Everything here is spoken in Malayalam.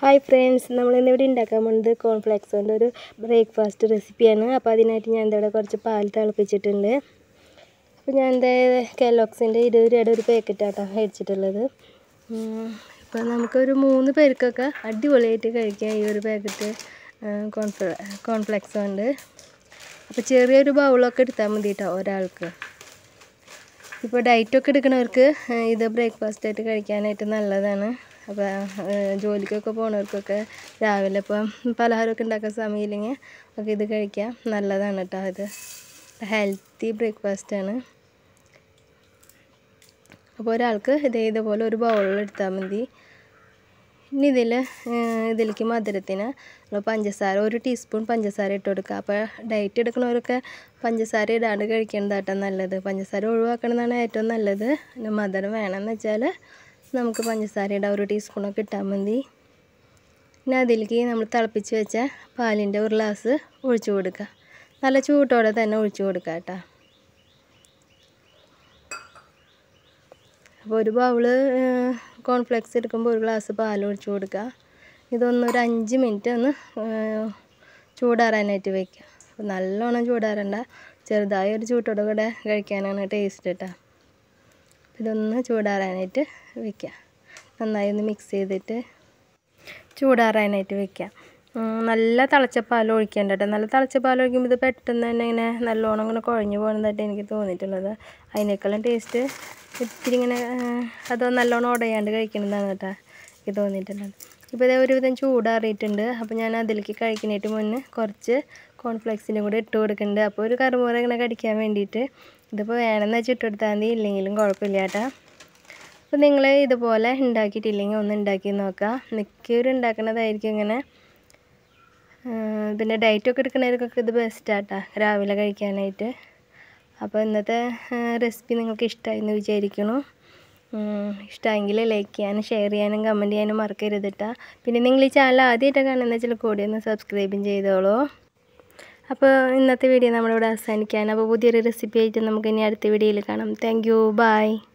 ഹായ് ഫ്രണ്ട്സ് നമ്മളിന്ന് ഇവിടെ ഉണ്ടാക്കാൻ പോകുന്നത് കോൺഫ്ലെക്സ് കൊണ്ട് ഒരു ബ്രേക്ക്ഫാസ്റ്റ് റെസിപ്പിയാണ് അപ്പോൾ അതിനായിട്ട് ഞാൻ ഇവിടെ കുറച്ച് പാൽ തിളപ്പിച്ചിട്ടുണ്ട് അപ്പോൾ ഞാൻ എന്താ കെലോക്സിൻ്റെ ഇരുപത് രൂപയുടെ ഒരു പാക്കറ്റാട്ടോ മേടിച്ചിട്ടുള്ളത് ഇപ്പോൾ നമുക്കൊരു മൂന്ന് പേർക്കൊക്കെ അടിപൊളിയായിട്ട് കഴിക്കാം ഈ ഒരു പാക്കറ്റ് കോൺഫ്ല കോൺഫ്ലെക്സ് കൊണ്ട് അപ്പോൾ ചെറിയൊരു ബൗളൊക്കെ എടുത്താൽ മതി കേട്ടോ ഒരാൾക്ക് ഇപ്പോൾ ഡയറ്റൊക്കെ എടുക്കുന്നവർക്ക് ഇത് ബ്രേക്ക്ഫാസ്റ്റ് ആയിട്ട് കഴിക്കാനായിട്ട് നല്ലതാണ് അപ്പോൾ ജോലിക്കൊക്കെ പോണവർക്കൊക്കെ രാവിലെ ഇപ്പം പലഹാരമൊക്കെ ഉണ്ടാക്കാൻ സമയമില്ലെങ്കിൽ ഒക്കെ ഇത് കഴിക്കാം നല്ലതാണ് കേട്ടോ ഇത് ഹെൽത്തി ബ്രേക്ക്ഫാസ്റ്റാണ് അപ്പോൾ ഒരാൾക്ക് ഇതേ ഇതുപോലെ ഒരു ബൗളിൽ എടുത്താൽ മതി ഇനി ഇതിൽ ഇതിലേക്ക് മധുരത്തിന് നമ്മൾ പഞ്ചസാര ഒരു ടീസ്പൂൺ പഞ്ചസാര ഇട്ട് കൊടുക്കുക അപ്പോൾ ഡയറ്റ് എടുക്കുന്നവരൊക്കെ പഞ്ചസാര ഇടാണ്ട് കഴിക്കേണ്ടതാട്ടോ നല്ലത് പഞ്ചസാര ഒഴിവാക്കണമെന്നാണ് ഏറ്റവും നല്ലത് പിന്നെ മധുരം വേണമെന്ന് വെച്ചാൽ നമുക്ക് പഞ്ചസാര ഇടാം ഒരു ടീസ്പൂണൊക്കെ ഇട്ടാൽ മതി പിന്നെ അതിലേക്ക് നമ്മൾ തിളപ്പിച്ച് വെച്ച പാലിൻ്റെ ഒരു ഗ്ലാസ് ഒഴിച്ചു കൊടുക്കുക നല്ല ചൂട്ടോടെ തന്നെ ഒഴിച്ചു കൊടുക്കുക കേട്ടോ അപ്പോൾ ഒരു ബൗള് കോൺഫ്ലെക്സ് എടുക്കുമ്പോൾ ഒരു ഗ്ലാസ് പാൽ ഒഴിച്ചു കൊടുക്കുക ഇതൊന്ന് ഒരു അഞ്ച് മിനിറ്റ് ഒന്ന് ചൂടാറാനായിട്ട് വെക്കുക അപ്പോൾ നല്ലോണം ചൂടാറണ്ട ചെറുതായി ഒരു ചൂട്ടോടെ കൂടെ കഴിക്കാനാണ് ടേസ്റ്റ് കേട്ടോ ഇതൊന്ന് ചൂടാറാനായിട്ട് വെക്കുക നന്നായി ഒന്ന് മിക്സ് ചെയ്തിട്ട് ചൂടാറാനായിട്ട് വെക്കുക നല്ല തിളച്ച പാൽ ഒഴിക്കേണ്ട കേട്ടോ നല്ല തിളച്ച പാൽ ഒഴിക്കുമ്പോൾ ഇത് പെട്ടെന്ന് തന്നെ ഇങ്ങനെ നല്ലോണം ഇങ്ങനെ കുഴഞ്ഞു പോകുന്നതായിട്ട് എനിക്ക് തോന്നിയിട്ടുള്ളത് അതിനേക്കാളും ടേസ്റ്റ് ഇത്തിരി ഇങ്ങനെ അത് നല്ലോണം ഉടയാണ്ട് കഴിക്കുന്നതാണ് കേട്ടോ എനിക്ക് തോന്നിയിട്ടുള്ളത് ഇപ്പോൾ ഇതേ ഒരുവിധം ചൂടാറിയിട്ടുണ്ട് അപ്പോൾ ഞാൻ അതിലേക്ക് കഴിക്കുന്നതിന് മുന്നേ കുറച്ച് കോൺഫ്ലെക്സിൻ്റെ കൂടെ ഇട്ട് കൊടുക്കുന്നുണ്ട് അപ്പോൾ ഒരു കറുമുറ ഇങ്ങനെ കടിക്കാൻ വേണ്ടിയിട്ട് ഇതിപ്പോൾ വേണമെന്ന് വെച്ച് ഇട്ട് കൊടുത്താൽ മതി ഇല്ലെങ്കിലും കുഴപ്പമില്ല കേട്ടോ അപ്പോൾ നിങ്ങൾ ഇതുപോലെ ഉണ്ടാക്കിയിട്ടില്ലെങ്കിൽ ഒന്ന് ഉണ്ടാക്കി നോക്കാം മിക്കവരും ഉണ്ടാക്കുന്നതായിരിക്കും ഇങ്ങനെ പിന്നെ ഡയറ്റൊക്കെ എടുക്കുന്നവർക്കൊക്കെ ഇത് ബെസ്റ്റാട്ടാ രാവിലെ കഴിക്കാനായിട്ട് അപ്പോൾ ഇന്നത്തെ റെസിപ്പി നിങ്ങൾക്ക് ഇഷ്ടമായി എന്ന് വിചാരിക്കുന്നു ഇഷ്ടമെങ്കിൽ ലൈക്ക് ചെയ്യാനും ഷെയർ ചെയ്യാനും കമൻറ്റ് ചെയ്യാനും മറക്കരുത് കേട്ടോ പിന്നെ നിങ്ങൾ ഈ ചാനൽ ആദ്യമായിട്ട് കാണുന്ന വെച്ചാൽ കൂടി ഒന്ന് സബ്സ്ക്രൈബും ചെയ്തോളൂ അപ്പോൾ ഇന്നത്തെ വീഡിയോ നമ്മളിവിടെ അവസാനിക്കാൻ അപ്പോൾ പുതിയൊരു റെസിപ്പി ആയിട്ട് നമുക്ക് ഇനി അടുത്ത വീഡിയോയിൽ കാണാം താങ്ക് യു ബൈ